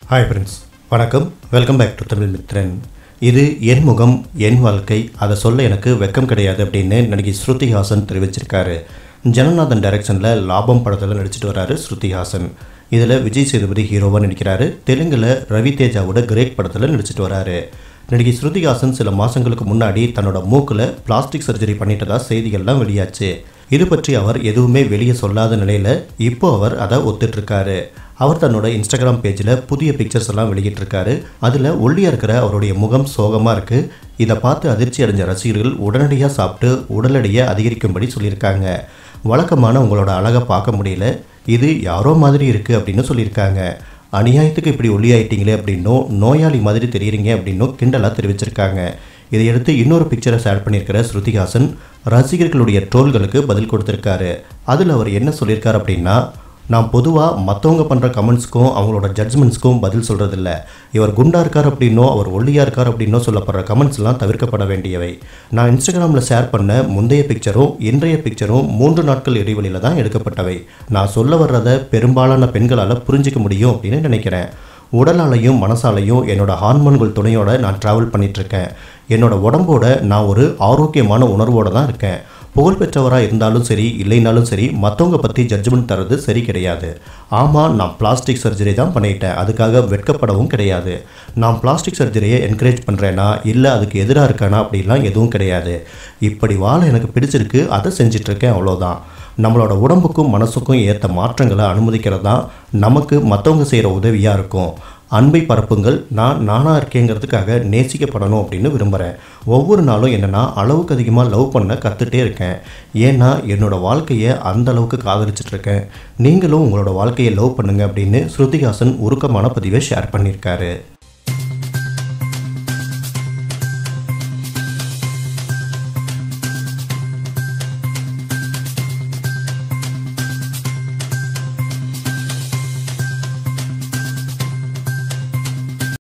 hi friends வணக்கம் welcome back to Tamil Mithran இது என் முகம் என் வாழ்க்கை அதை சொல்ல எனக்கு வெக்கம் கிடையாது அப்படின்னு நடிகை ஸ்ருதி ஹாசன் தெரிவிச்சிருக்காரு ஜனநாதன் டைரக்ஷனில் லாபம் படத்தில் நடிச்சிட்டு வராரு ஸ்ருதி ஹாசன் இதில் விஜய் சேதுபதி ஹீரோவாக நடிக்கிறாரு தெலுங்கில் ரவி தேஜாவோட கிரேட் படத்தில் நடிச்சிட்டு வராரு நடிகை ஸ்ருதி ஹாசன் சில மாதங்களுக்கு முன்னாடி தன்னோட மூக்கில் பிளாஸ்டிக் சர்ஜரி பண்ணிட்டதா செய்திகள்லாம் வெளியாச்சு இது பற்றி அவர் எதுவுமே வெளியே சொல்லாத நிலையில் இப்போ அவர் அதை ஒத்துட்ருக்காரு அவர் தன்னோட இன்ஸ்டாகிராம் பேஜில் புதிய பிக்சர்ஸ் எல்லாம் வெளியிட்டிருக்காரு அதில் ஒல்லியாக இருக்கிற அவருடைய முகம் சோகமாக இருக்குது இதை பார்த்து அதிர்ச்சி அடைஞ்ச ரசிகர்கள் உடனடியாக சாப்பிட்டு உடல் எடையை அதிகரிக்கும்படி சொல்லியிருக்காங்க வழக்கமான உங்களோட அழகை பார்க்க முடியல இது யாரோ மாதிரி இருக்குது அப்படின்னு சொல்லியிருக்காங்க அநியாயத்துக்கு இப்படி ஒல்லியாயிட்டீங்களே அப்படின்னும் நோயாளி மாதிரி தெரியுறீங்க அப்படின்னும் கிண்டலாக தெரிவிச்சிருக்காங்க இதையடுத்து இன்னொரு பிக்சரை ஷேர் பண்ணியிருக்கிற ஸ்ருதிஹாசன் ரசிகர்களுடைய ட்ரோல்களுக்கு பதில் கொடுத்துருக்காரு அதில் அவர் என்ன சொல்லியிருக்காரு அப்படின்னா நான் பொதுவாக மற்றவங்க பண்ணுற கமெண்ட்ஸ்க்கும் அவங்களோட ஜட்ஜ்மெண்ட்ஸ்க்கும் பதில் சொல்கிறதில்ல இவர் குண்டா இருக்கார் அப்படின்னோ அவர் ஒல்லியாக இருக்கார் அப்படின்னோ சொல்லப்படுற கமெண்ட்ஸ்லாம் தவிர்க்கப்பட வேண்டியவை நான் இன்ஸ்டாகிராமில் ஷேர் பண்ண முந்தைய பிக்சரும் இன்றைய பிக்சரும் மூன்று நாட்கள் இடைவெளியில் தான் எடுக்கப்பட்டவை நான் சொல்ல வர்றதை பெரும்பாலான பெண்களால் புரிஞ்சிக்க முடியும் அப்படின்னு நினைக்கிறேன் உடலாலையும் மனசாலையும் என்னோட ஹார்மோன்கள் துணையோட நான் ட்ராவல் பண்ணிகிட்ருக்கேன் என்னோட உடம்போட நான் ஒரு ஆரோக்கியமான உணர்வோடு தான் இருக்கேன் புகழ்பெற்றவராக இருந்தாலும் சரி இல்லைனாலும் சரி மற்றவங்க பற்றி ஜட்ஜ்மெண்ட் தர்றது சரி கிடையாது ஆமாம் நான் பிளாஸ்டிக் சர்ஜரி தான் பண்ணிட்டேன் அதுக்காக வெட்கப்படவும் கிடையாது நான் பிளாஸ்டிக் சர்ஜரியை என்கரேஜ் பண்ணுறேனா இல்லை அதுக்கு எதிராக இருக்கானா அப்படிலாம் எதுவும் கிடையாது இப்படி வாழ எனக்கு பிடிச்சிருக்கு அதை செஞ்சிட்ருக்கேன் அவ்வளோதான் நம்மளோட உடம்புக்கும் மனசுக்கும் ஏற்ற மாற்றங்களை அனுமதிக்கிறது தான் நமக்கு மற்றவங்க செய்கிற உதவியாக இருக்கும் அன்பை பரப்புங்கள் நான் நானாக இருக்கேங்கிறதுக்காக நேசிக்கப்படணும் அப்படின்னு விரும்புகிறேன் ஒவ்வொரு நாளும் என்னென்னா அளவுக்கு அதிகமாக லவ் பண்ண கற்றுட்டே இருக்கேன் ஏன்னா என்னோட வாழ்க்கையை அந்த அளவுக்கு காதலிச்சிட்டு இருக்கேன் நீங்களும் உங்களோட வாழ்க்கையை லவ் பண்ணுங்க அப்படின்னு ஸ்ருதிஹாசன் உருக்கமான பதிவை ஷேர் பண்ணியிருக்காரு